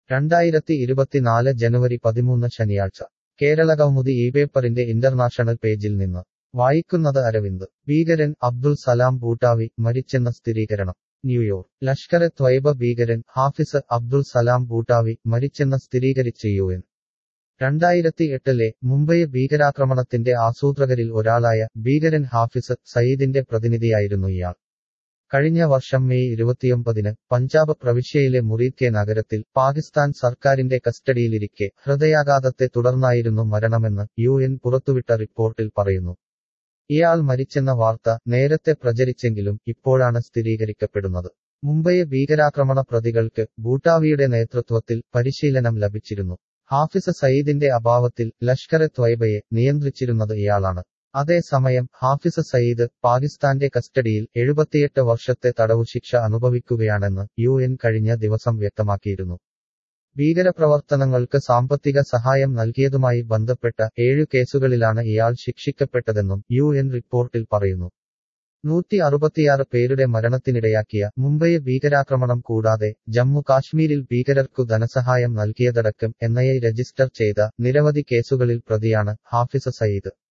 രണ്ടായിരത്തി ഇരുപത്തിനാല് ജനുവരി പതിമൂന്ന് ശനിയാഴ്ച കേരളകൗമുദി ഈ പേപ്പറിന്റെ ഇന്റർനാഷണൽ പേജിൽ നിന്ന് വായിക്കുന്നത് അരവിന്ദ് ഭീകരൻ അബ്ദുൾ സലാം ബൂട്ടാവി മരിച്ചെന്ന സ്ഥിരീകരണം ന്യൂയോർക്ക് ലഷ്കറെ ത്വയ്ബ ഭീകരൻ ഹാഫിസ് അബ്ദുൾ സലാം ബൂട്ടാവി മരിച്ചെന്ന് സ്ഥിരീകരിച്ച് യു എൻ രണ്ടായിരത്തി എട്ടിലെ മുംബൈ ഭീകരാക്രമണത്തിന്റെ ആസൂത്രകരിൽ ഒരാളായ ഭീകരൻ ഹാഫിസ് സയ്യിദിന്റെ പ്രതിനിധിയായിരുന്നു ഇയാൾ കഴിഞ്ഞ വർഷം മെയ് ഇരുപത്തിയൊമ്പതിന് പഞ്ചാബ് പ്രവിശ്യയിലെ മുറീദ് കെ നഗരത്തിൽ പാകിസ്ഥാൻ സർക്കാരിന്റെ കസ്റ്റഡിയിലിരിക്കെ ഹൃദയാഘാതത്തെ തുടർന്നായിരുന്നു മരണമെന്ന് യു എൻ പുറത്തുവിട്ട റിപ്പോർട്ടിൽ പറയുന്നു ഇയാൾ മരിച്ചെന്ന വാർത്ത നേരത്തെ പ്രചരിച്ചെങ്കിലും ഇപ്പോഴാണ് സ്ഥിരീകരിക്കപ്പെടുന്നത് മുംബൈ ഭീകരാക്രമണ പ്രതികൾക്ക് ബൂട്ടാവിയുടെ നേതൃത്വത്തിൽ പരിശീലനം ലഭിച്ചിരുന്നു ഹാഫിസ് സയ്യിദിന്റെ അഭാവത്തിൽ ലഷ്കറെ ത്വയ്ബയെ നിയന്ത്രിച്ചിരുന്നത് ഇയാളാണ് അതേസമയം ഹാഫിസ് സയ്യിദ് പാകിസ്ഥാന്റെ കസ്റ്റഡിയിൽ എഴുപത്തിയെട്ട് വർഷത്തെ തടവു ശിക്ഷ അനുഭവിക്കുകയാണെന്ന് യു എൻ കഴിഞ്ഞ ദിവസം വ്യക്തമാക്കിയിരുന്നു ഭീകരപ്രവർത്തനങ്ങൾക്ക് സാമ്പത്തിക സഹായം നൽകിയതുമായി ബന്ധപ്പെട്ട ഏഴു കേസുകളിലാണ് ഇയാൾ ശിക്ഷിക്കപ്പെട്ടതെന്നും യു എൻ റിപ്പോർട്ടിൽ പറയുന്നു നൂറ്റി അറുപത്തിയാറ് പേരുടെ മരണത്തിനിടയാക്കിയ മുംബൈ ഭീകരാക്രമണം കൂടാതെ ജമ്മു കാശ്മീരിൽ ഭീകരർക്കു ധനസഹായം നൽകിയതടക്കം എൻഐഎ രജിസ്റ്റർ ചെയ്ത നിരവധി കേസുകളിൽ പ്രതിയാണ് ഹാഫിസ് സയ്യിദ്